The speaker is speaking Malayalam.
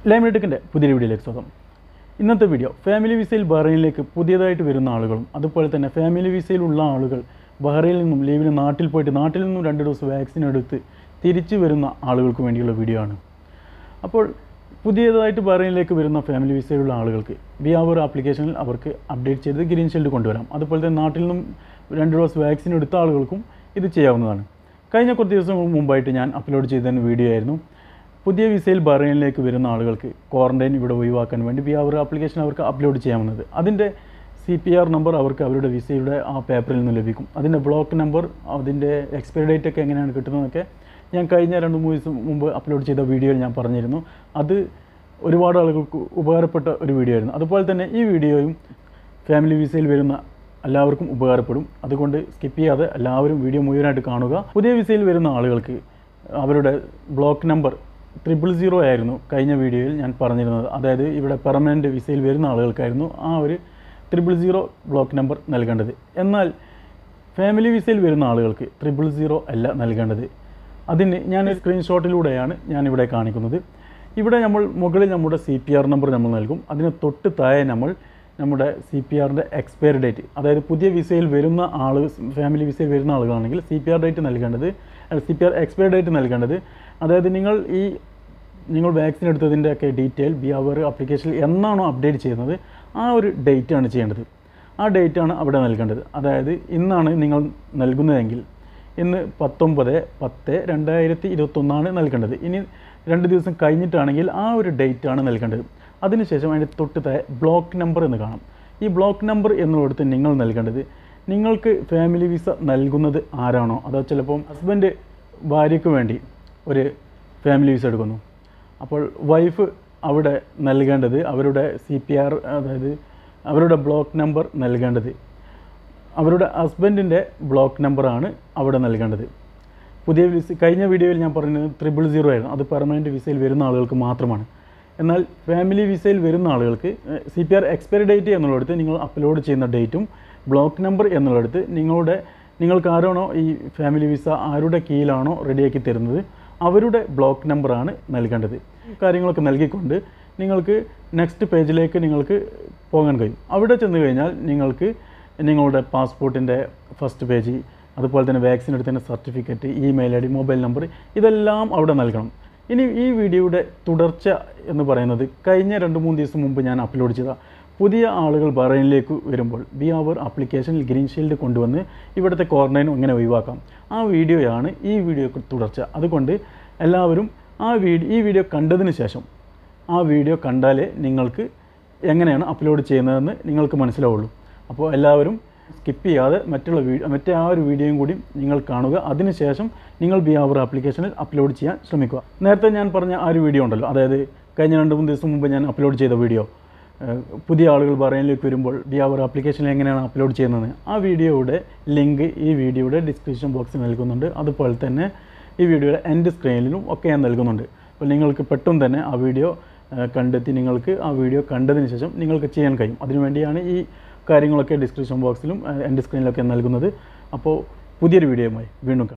ലൈമിനെറ്റിക്കിൻ്റെ പുതിയൊരു വീഡിയോയിലേക്ക് സ്വാഗതം ഇന്നത്തെ വീഡിയോ ഫാമിലി വിസയിൽ ബഹ്റൈനിലേക്ക് പുതിയതായിട്ട് വരുന്ന ആളുകളും അതുപോലെ തന്നെ ഫാമിലി വിസയിലുള്ള ആളുകൾ ബഹ്റൈനിൽ നിന്നും ലീവിന് നാട്ടിൽ പോയിട്ട് നാട്ടിൽ നിന്നും രണ്ട് ഡോസ് വാക്സിൻ എടുത്ത് തിരിച്ചു വരുന്ന ആളുകൾക്ക് വേണ്ടിയുള്ള വീഡിയോ ആണ് അപ്പോൾ പുതിയതായിട്ട് ബഹ്റൈനിലേക്ക് വരുന്ന ഫാമിലി വിസയിലുള്ള ആളുകൾക്ക് ബിയാവർ ആപ്ലിക്കേഷനിൽ അവർക്ക് അപ്ഡേറ്റ് ചെയ്ത് ഗ്രീൻ ഷീൽഡ് കൊണ്ടുവരാം അതുപോലെ തന്നെ നാട്ടിൽ നിന്നും രണ്ട് ഡോസ് വാക്സിൻ എടുത്ത ആളുകൾക്കും ഇത് ചെയ്യാവുന്നതാണ് കഴിഞ്ഞ കുറച്ച് ദിവസം മുമ്പായിട്ട് ഞാൻ അപ്ലോഡ് ചെയ്ത വീഡിയോ ആയിരുന്നു പുതിയ വിസയിൽ ബഹ്റൈനിലേക്ക് വരുന്ന ആളുകൾക്ക് ക്വാറന്റൈൻ ഇവിടെ ഒഴിവാക്കാൻ വേണ്ടി ബിയാവർ ആപ്ലിക്കേഷൻ അവർക്ക് അപ്ലോഡ് ചെയ്യാവുന്നത് അതിൻ്റെ സി പി ആർ നമ്പർ അവർക്ക് അവരുടെ വിസയുടെ ആ പേപ്പറിൽ നിന്ന് ലഭിക്കും അതിൻ്റെ ബ്ലോക്ക് നമ്പർ അതിൻ്റെ എക്സ്പയറി ഡേറ്റ് ഒക്കെ എങ്ങനെയാണ് കിട്ടുന്നതൊക്കെ ഞാൻ കഴിഞ്ഞ രണ്ട് മൂന്ന് ദിവസം മുമ്പ് അപ്ലോഡ് ചെയ്ത വീഡിയോയിൽ ഞാൻ പറഞ്ഞിരുന്നു അത് ഒരുപാട് ആളുകൾക്ക് ഉപകാരപ്പെട്ട ഒരു വീഡിയോ ആയിരുന്നു അതുപോലെ തന്നെ ഈ വീഡിയോയും ഫാമിലി വിസയിൽ വരുന്ന എല്ലാവർക്കും ഉപകാരപ്പെടും അതുകൊണ്ട് സ്കിപ്പ് ചെയ്യാതെ എല്ലാവരും വീഡിയോ മുഴുവനായിട്ട് കാണുക പുതിയ വിസയിൽ വരുന്ന ആളുകൾക്ക് അവരുടെ ബ്ലോക്ക് നമ്പർ ട്രിപ്പിൾ സീറോ ആയിരുന്നു കഴിഞ്ഞ വീഡിയോയിൽ ഞാൻ പറഞ്ഞിരുന്നത് അതായത് ഇവിടെ പെർമനൻറ്റ് വിസയിൽ വരുന്ന ആളുകൾക്കായിരുന്നു ആ ഒരു ട്രിപ്പിൾ സീറോ ബ്ലോക്ക് നമ്പർ നൽകേണ്ടത് എന്നാൽ ഫാമിലി വിസയിൽ വരുന്ന ആളുകൾക്ക് ട്രിപ്പിൾ സീറോ അല്ല നൽകേണ്ടത് അതിന് ഞാൻ സ്ക്രീൻഷോട്ടിലൂടെയാണ് ഞാനിവിടെ കാണിക്കുന്നത് ഇവിടെ നമ്മൾ മുകളിൽ നമ്മുടെ സി പി ആർ നമ്പർ നമ്മൾ നൽകും അതിന് തൊട്ട് താഴെ നമ്മൾ നമ്മുടെ സി പി ആറിൻ്റെ എക്സ്പയറി ഡേറ്റ് അതായത് പുതിയ വിസയിൽ വരുന്ന ആൾ ഫാമിലി വിസയിൽ വരുന്ന ആളുകളാണെങ്കിൽ സി പി ആർ ഡേറ്റ് നൽകേണ്ടത് C P R expiry date നൽകേണ്ടത് അതായത് നിങ്ങൾ ഈ നിങ്ങൾ വാക്സിൻ എടുത്തതിൻ്റെ ഒക്കെ ഡീറ്റെയിൽ ബി അവർ ആപ്ലിക്കേഷനിൽ എന്നാണോ അപ്ഡേറ്റ് ചെയ്യുന്നത് ആ ഒരു ഡേറ്റ് ആണ് ചെയ്യേണ്ടത് ആ ഡേറ്റ് ആണ് അവിടെ നൽകേണ്ടത് അതായത് ഇന്നാണ് നിങ്ങൾ നൽകുന്നതെങ്കിൽ ഇന്ന് പത്തൊമ്പത് പത്ത് രണ്ടായിരത്തി ഇരുപത്തൊന്നാണ് നൽകേണ്ടത് ഇനി രണ്ട് ദിവസം കഴിഞ്ഞിട്ടാണെങ്കിൽ ആ ഒരു ഡേറ്റ് ആണ് നൽകേണ്ടത് അതിനുശേഷം അതിൻ്റെ തൊട്ട് താഴെ ബ്ലോക്ക് നമ്പർ എന്ന് കാണാം ഈ ബ്ലോക്ക് നമ്പർ എന്നുള്ളിടത്ത് നിങ്ങൾ നൽകേണ്ടത് നിങ്ങൾക്ക് ഫാമിലി വിസ നൽകുന്നത് ആരാണോ അതോ ചിലപ്പം ഹസ്ബൻഡ് ഭാര്യയ്ക്ക് വേണ്ടി ഒരു ഫാമിലി വിസ എടുക്കുന്നു അപ്പോൾ വൈഫ് അവിടെ നൽകേണ്ടത് അവരുടെ സി പി ആർ അതായത് അവരുടെ ബ്ലോക്ക് നമ്പർ നൽകേണ്ടത് അവരുടെ ഹസ്ബൻഡിൻ്റെ ബ്ലോക്ക് നമ്പറാണ് അവിടെ നൽകേണ്ടത് പുതിയ വിസ കഴിഞ്ഞ വീഡിയോയിൽ ഞാൻ പറഞ്ഞത് ട്രിപ്പിൾ സീറോ ആയിരുന്നു അത് പെർമനൻറ്റ് വിസയിൽ വരുന്ന ആളുകൾക്ക് മാത്രമാണ് എന്നാൽ ഫാമിലി വിസയിൽ വരുന്ന ആളുകൾക്ക് C P R expiry date എന്നുള്ളിടത്ത് നിങ്ങൾ അപ്ലോഡ് ചെയ്യുന്ന ഡേറ്റും ബ്ലോക്ക് നമ്പർ എന്നുള്ളിടത്ത് നിങ്ങളുടെ നിങ്ങൾക്ക് ആരാണോ ഈ ഫാമിലി വിസ ആരുടെ കീഴിലാണോ റെഡിയാക്കി തരുന്നത് അവരുടെ ബ്ലോക്ക് നമ്പറാണ് നൽകേണ്ടത് ഈ കാര്യങ്ങളൊക്കെ നൽകിക്കൊണ്ട് നിങ്ങൾക്ക് നെക്സ്റ്റ് പേജിലേക്ക് നിങ്ങൾക്ക് പോകാൻ കഴിയും അവിടെ ചെന്ന് കഴിഞ്ഞാൽ നിങ്ങൾക്ക് നിങ്ങളുടെ പാസ്പോർട്ടിൻ്റെ ഫസ്റ്റ് പേജ് അതുപോലെ തന്നെ വാക്സിൻ എടുത്തതിൻ്റെ certificate email I D mobile number ഇതെല്ലാം അവിടെ നൽകണം ഇനി ഈ വീഡിയോയുടെ തുടർച്ച എന്ന് പറയുന്നത് കഴിഞ്ഞ രണ്ട് മൂന്ന് ദിവസം മുമ്പ് ഞാൻ അപ്ലോഡ് ചെയ്ത പുതിയ ആളുകൾ ബഹ്റൈനിലേക്ക് വരുമ്പോൾ ബി അവർ ആപ്ലിക്കേഷനിൽ ഗ്രീൻ ഷീൽഡ് കൊണ്ടുവന്ന് ഇവിടുത്തെ ക്വാറന്റൈൻ എങ്ങനെ ഒഴിവാക്കാം ആ വീഡിയോയാണ് ഈ വീഡിയോക്ക് തുടർച്ച അതുകൊണ്ട് എല്ലാവരും ആ വീഡിയോ ഈ വീഡിയോ കണ്ടതിന് ശേഷം ആ വീഡിയോ കണ്ടാലേ നിങ്ങൾക്ക് എങ്ങനെയാണ് അപ്ലോഡ് ചെയ്യുന്നതെന്ന് നിങ്ങൾക്ക് മനസ്സിലാവുള്ളൂ അപ്പോൾ എല്ലാവരും സ്കിപ്പ് ചെയ്യാതെ മറ്റുള്ള വീഡിയോ മറ്റേ ആ ഒരു വീഡിയോയും കൂടി നിങ്ങൾ കാണുക അതിനുശേഷം നിങ്ങൾ ബി അവർ ആപ്ലിക്കേഷനിൽ അപ്ലോഡ് ചെയ്യാൻ ശ്രമിക്കുക നേരത്തെ ഞാൻ പറഞ്ഞ ആ ഒരു വീഡിയോ ഉണ്ടല്ലോ അതായത് കഴിഞ്ഞ രണ്ട് മൂന്ന് ദിവസം മുമ്പ് ഞാൻ അപ്ലോഡ് ചെയ്ത വീഡിയോ ഏഹ് പുതിയ ആളുകൾ ബറയിലേക്ക് വരുമ്പോൾ ബി അവർ ആപ്ലിക്കേഷനിൽ എങ്ങനെയാണ് അപ്ലോഡ് ചെയ്യുന്നത് ആ വീഡിയോയുടെ ലിങ്ക് ഈ വീഡിയോയുടെ ഡിസ്ക്രിപ്ഷൻ ബോക്സിൽ നൽകുന്നുണ്ട് അതുപോലെ തന്നെ ഈ വീഡിയോയുടെ എൻഡ് സ്ക്രീനിലും ഒക്കെ ഞാൻ നൽകുന്നുണ്ട് അപ്പോൾ നിങ്ങൾക്ക് പെട്ടെന്ന് തന്നെ ആ വീഡിയോ ഏഹ് കണ്ടെത്തി നിങ്ങൾക്ക് ആ വീഡിയോ കണ്ടതിന് ശേഷം നിങ്ങൾക്ക് ചെയ്യാൻ കഴിയും അതിനുവേണ്ടിയാണ് ഈ കാര്യങ്ങളൊക്കെ ഡിസ്ക്രിപ്ഷൻ ബോക്സിലും എൻഡ് സ്ക്രീനിലൊക്കെ നൽകുന്നത് അപ്പോൾ പുതിയൊരു വീഡിയോയുമായി വീണ്ടും കാണാം